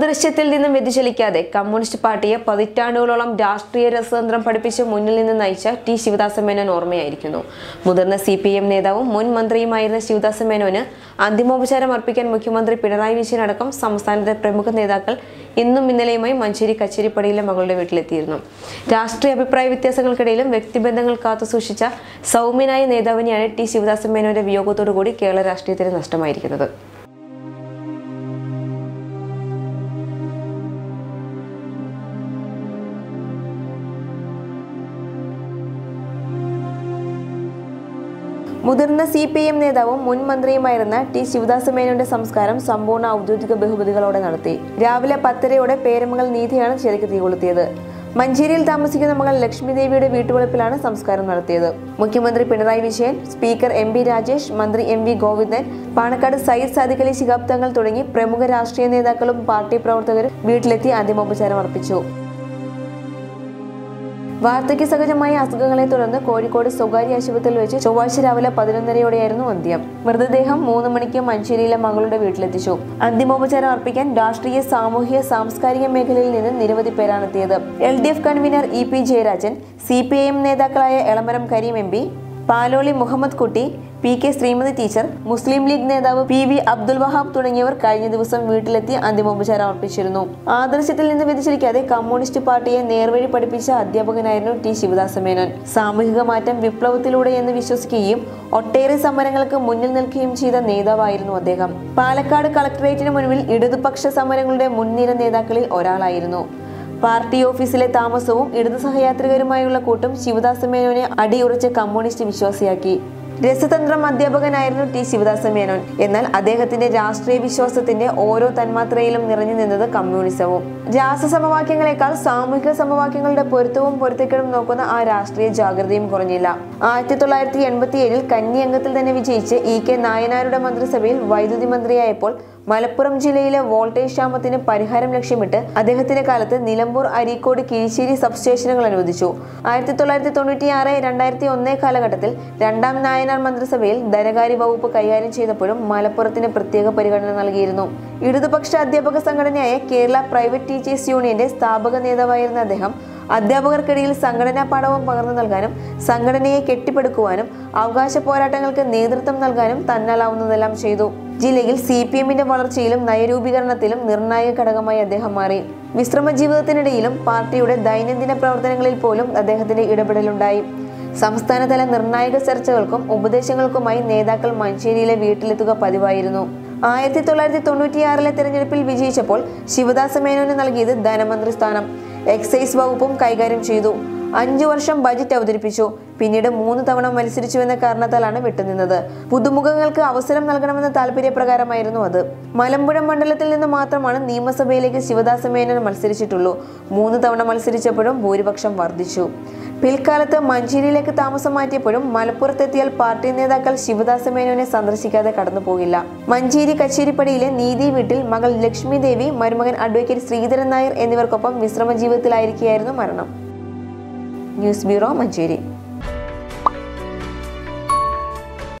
ആദർശത്തിൽ നിന്നും വ്യതിചലിക്കാതെ കമ്മ്യൂണിസ്റ്റ് പാർട്ടിയെ പതിറ്റാണ്ടുകളോളം രാഷ്ട്രീയ രസതന്ത്രം പഠിപ്പിച്ച് മുന്നിൽ നിന്ന് നയിച്ച ടി ശിവദാസ മേനോൻ ഓർമ്മയായിരിക്കുന്നു മുതിർന്ന സി പി എം നേതാവും മുൻ മന്ത്രിയുമായിരുന്ന ശിവദാസ മേനോന് അന്തിമോപചാരം അർപ്പിക്കാൻ മുഖ്യമന്ത്രി പിണറായി വിജയൻ അടക്കം സംസ്ഥാനത്തെ പ്രമുഖ നേതാക്കൾ ഇന്നും ഇന്നലെയുമായി മഞ്ചേരി കച്ചേരിപ്പടിയിലെ മകളുടെ വീട്ടിലെത്തിയിരുന്നു രാഷ്ട്രീയ അഭിപ്രായ വ്യത്യാസങ്ങൾക്കിടയിലും വ്യക്തിബന്ധങ്ങൾ കാത്തുസൂക്ഷിച്ച സൗമ്യനായ നേതാവിനെയാണ് ടി ശിവദാസ മേനോന്റെ വിയോഗത്തോടുകൂടി കേരള രാഷ്ട്രീയത്തിന് നഷ്ടമായിരിക്കുന്നത് മുതിർന്ന സി പി എം നേതാവും മുൻ മന്ത്രിയുമായിരുന്ന ടി ശിവദാസ മേനോന്റെ സംസ്കാരം സമ്പൂർണ്ണ ഔദ്യോഗിക ബഹുമതികളോടെ നടത്തി രാവിലെ പത്തരയോടെ പേരമംഗൽ നീതിയാണ് ചെറിക്ക് തീകൊളുത്തിയത് മഞ്ചേരിയിൽ താമസിക്കുന്ന മകൾ ലക്ഷ്മി ദേവിയുടെ വീട്ടുവളപ്പിലാണ് സംസ്കാരം നടത്തിയത് മുഖ്യമന്ത്രി Pinarayi Vijayan speaker M P Rajesh മന്ത്രി എം വി ഗോവിന്ദൻ പാണക്കാട് സയ്യിദ് സാദിഖ് അലി ശിഹാബ് തങ്ങൾ തുടങ്ങി പ്രമുഖ രാഷ്ട്രീയ നേതാക്കളും പാർട്ടി പ്രവർത്തകരും വീട്ടിലെത്തി അന്തിമോപചാരം അർപ്പിച്ചു വാർദ്ധക്യ സഹജമായ അസുഖങ്ങളെ തുടർന്ന് കോഴിക്കോട് സ്വകാര്യ ആശുപത്രിയിൽ വെച്ച് ചൊവ്വാഴ്ച രാവിലെ പതിനൊന്നരയോടെയായിരുന്നു അന്ത്യം മൃതദേഹം മൂന്ന് മണിക്ക് മഞ്ചേരിയിലെ മകളുടെ വീട്ടിലെത്തിച്ചു അന്തിമോപചാരം അർപ്പിക്കാൻ രാഷ്ട്രീയ സാമൂഹിക സാംസ്കാരിക മേഖലയിൽ നിന്ന് നിരവധി പേരാണ് എത്തിയത് L D F convenor E P Jayarajan C P I M നേതാക്കളായ Elamaram Kareem M P Paloli Muhammad Kutty P K Sreemathi teacher Muslim League നേതാവ് പി വി അബ്ദുൽ വഹാബ് തുടങ്ങിയവർ കഴിഞ്ഞ ദിവസം വീട്ടിലെത്തി അന്തിമോപചാരം അർപ്പിച്ചിരുന്നു ആദർശത്തിൽ നിന്ന് വ്യതിചലിക്കാതെ കമ്മ്യൂണിസ്റ്റ് പാർട്ടിയെ നേർവഴി പഠിപ്പിച്ച അധ്യാപകനായിരുന്നു ടി ശിവദാസ മേനോൻ സാമൂഹിക മാറ്റം വിപ്ലവത്തിലൂടെ എന്ന് വിശ്വസിക്കുകയും ഒട്ടേറെ സമരങ്ങൾക്ക് മുന്നിൽ നിൽക്കുകയും ചെയ്ത നേതാവായിരുന്നു അദ്ദേഹം പാലക്കാട് കളക്ടറേറ്റിന് മുൻപിൽ ഇടതുപക്ഷ സമരങ്ങളുടെ മുൻനിര നേതാക്കളിൽ ഒരാളായിരുന്നു പാർട്ടി ഓഫീസിലെ താമസവും ഇടതു സഹയാത്രികരുമായുള്ള കൂട്ടും ശിവദാസ മേനോനെ അടിയുറച്ച കമ്മ്യൂണിസ്റ്റ് വിശ്വാസിയാക്കി രസതന്ത്രം അധ്യാപകനായിരുന്നു ടി ശിവദാസ മേനോൻ എന്നാൽ അദ്ദേഹത്തിന്റെ രാഷ്ട്രീയ വിശ്വാസത്തിന്റെ ഓരോ തന്മാത്രയിലും നിറഞ്ഞു നിന്നത് കമ്മ്യൂണിസവും രാസസമവാക്യങ്ങളെക്കാൾ സാമൂഹിക സമവാക്യങ്ങളുടെ പൊരുത്തവും പൊരുത്തക്കേടും നോക്കുന്ന ആ രാഷ്ട്രീയ ജാഗ്രതയും കുറഞ്ഞില്ല ആയിരത്തി തൊള്ളായിരത്തി എൺപത്തി ഏഴിൽ കന്നി അംഗത്തിൽ തന്നെ വിജയിച്ച് ഇ കെ നായനാരുടെ മന്ത്രിസഭയിൽ വൈദ്യുതി മന്ത്രിയായപ്പോൾ മലപ്പുറം ജില്ലയിലെ വോൾട്ടേജ് ക്ഷാമത്തിന് പരിഹാരം ലക്ഷ്യമിട്ട് അദ്ദേഹത്തിന്റെ കാലത്ത് നിലമ്പൂർ അരീക്കോട് കിഴിശ്ശേരി സബ്സ്റ്റേഷനുകൾ അനുവദിച്ചു ആയിരത്തി തൊള്ളായിരത്തി തൊണ്ണൂറ്റി ആറ് രണ്ടായിരത്തി ഒന്ന് കാലഘട്ടത്തിൽ രണ്ടാം നായനാർ മന്ത്രിസഭയിൽ ധനകാര്യ വകുപ്പ് കൈകാര്യം ചെയ്തപ്പോഴും മലപ്പുറത്തിന് പ്രത്യേക പരിഗണന നൽകിയിരുന്നു ഇടതുപക്ഷ അധ്യാപക സംഘടനയായ കേരള പ്രൈവറ്റ് ടീച്ചേഴ്സ് യൂണിയന്റെ സ്ഥാപക നേതാവായിരുന്ന അദ്ദേഹം അധ്യാപകർക്കിടയിൽ സംഘടനാ പാഠവും പകർന്നു നൽകാനും സംഘടനയെ കെട്ടിപ്പടുക്കുവാനും അവകാശ പോരാട്ടങ്ങൾക്ക് നേതൃത്വം നൽകാനും തന്നാലാവുന്നതെല്ലാം ചെയ്തു ജില്ലയിൽ സി പി എമ്മിന്റെ വളർച്ചയിലും നയരൂപീകരണത്തിലും നിർണായക ഘടകമായി അദ്ദേഹം മാറി വിശ്രമ ജീവിതത്തിനിടയിലും പാർട്ടിയുടെ ദൈനംദിന പ്രവർത്തനങ്ങളിൽ പോലും അദ്ദേഹത്തിന്റെ ഇടപെടലുണ്ടായി സംസ്ഥാനതല നിർണായക ചർച്ചകൾക്കും ഉപദേശങ്ങൾക്കുമായി നേതാക്കൾ മഞ്ചേരിയിലെ വീട്ടിലെത്തുക പതിവായിരുന്നു ആയിരത്തി തൊള്ളായിരത്തി തൊണ്ണൂറ്റിയാറിലെ തെരഞ്ഞെടുപ്പിൽ വിജയിച്ചപ്പോൾ ശിവദാസ മേനോന് നൽകിയത് ധനമന്ത്രി സ്ഥാനം എക്സൈസ് വകുപ്പും കൈകാര്യം ചെയ്തു അഞ്ചു വർഷം ബജറ്റ് അവതരിപ്പിച്ചു പിന്നീട് മൂന്ന് തവണ മത്സരിച്ചുവെന്ന കാരണത്താലാണ് വിട്ടുനിന്നത് പുതുമുഖങ്ങൾക്ക് അവസരം നൽകണമെന്ന താല്പര്യപ്രകാരമായിരുന്നു അത് മലമ്പുഴ മണ്ഡലത്തിൽ നിന്ന് മാത്രമാണ് നിയമസഭയിലേക്ക് ശിവദാസ മേനോൻ മത്സരിച്ചിട്ടുള്ളൂ മൂന്ന് തവണ മത്സരിച്ചപ്പോഴും ഭൂരിപക്ഷം വർദ്ധിച്ചു പിൽക്കാലത്ത് മഞ്ചേരിയിലേക്ക് താമസം മാറ്റിയപ്പോഴും മലപ്പുറത്തെത്തിയാൽ പാർട്ടി നേതാക്കൾ ശിവദാസ മേനോനെ സന്ദർശിക്കാതെ കടന്നുപോകില്ല മഞ്ചേരി കച്ചേരിപ്പടിയിലെ നീതി വീട്ടിൽ മകൾ ലക്ഷ്മി ദേവി മരുമകൻ അഡ്വക്കേറ്റ് ശ്രീധരൻ നായർ എന്നിവർക്കൊപ്പം വിശ്രമ ജീവിതത്തിലായിരിക്കുകയായിരുന്നു മരണം ന്യൂസ് ബ്യൂറോ മഞ്ചേരി